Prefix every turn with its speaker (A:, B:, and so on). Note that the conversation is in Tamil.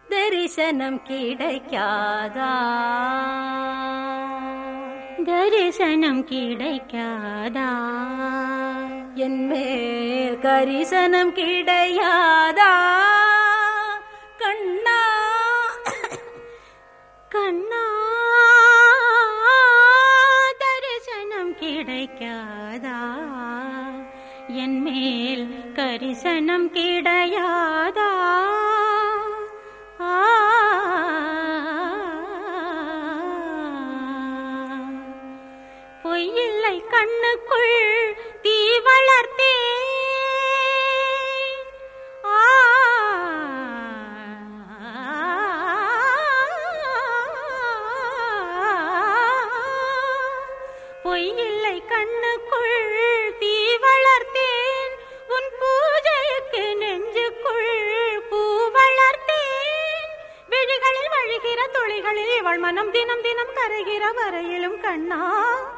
A: தரிசனம் கிடைக்காதா
B: தரிசனம் கிடைக்காதா
A: என் மேல் கரிசனம் கிடையாதா கண்ணா
B: கண்ணா தரிசனம் கிடைக்காதா என் மேல் கரிசனம் கிடையாதா ஆ. பொய்யில்லை கண்ணுக்குள் தீ வளர்த்தேன் ஆ. பொய்யில்லை கண்ணுக்குள் தீ வளர்த்தேன் உன் பூஜைக்கு நெஞ்சுக்குள் பூ வளர்த்தேன் விழிகளில் வழிகிற துளிகளில் இவள் மனம் தினம் தினம் கரைகிற வரையிலும் கண்ணா